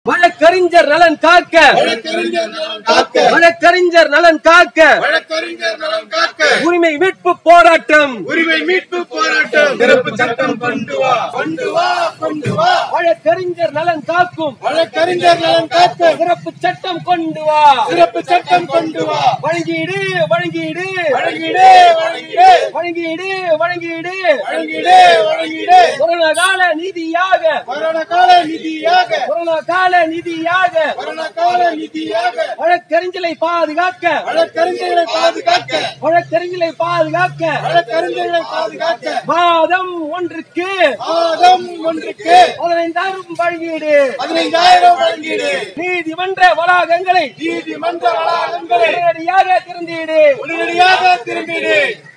வழக்கறிஞர் நலன் காக்க வழக்கறிஞர் நலன் காக்க வழக்கறிஞர் நலன் காக்க வழக்கறிஞர் நலன் காக்க உரிமை மீட்பு போராட்டம் உரிமை மீட்பு போராட்டம் சிறப்பு சட்டம் கொண்டு வா கொண்டு வா கொண்டு வா வழக்கறிஞர் நலன் காக்கும் வழக்கறிஞர் நலன் காக்க சிறப்பு சட்டம் கொண்டு வா சிறப்பு சட்டம் கொண்டு வா வழங்கீடு வழங்கீடு வழங்கிடே வழங்கிடே வழங்கீடு வழங்கீடு வழங்கிடே வழங்கிடே கொரோனா கால நிதியாக மரண கால நிதியாக கொரோனா கால நிதியாக மரண கால நிதியாக வழக்கறிஞரை பாதுகாக்க வழக்கறிஞர்களை பாதுகாக்க வழக்கறிஞரை பாதுகாக்க வழக்கறிஞர்களை பாதுகாக்க மாதம் ஒன்றுக்கு மாதம் ஒன்றுக்கு பதினைந்தாயிரம் வழங்கீடு பதினைந்தாயிரம் வழங்கிடு நீதிமன்ற வளாகங்களை நீதிமன்ற வளாகங்களை உடனடியாக திறந்தீடு உடனடியாக திரும்பிடு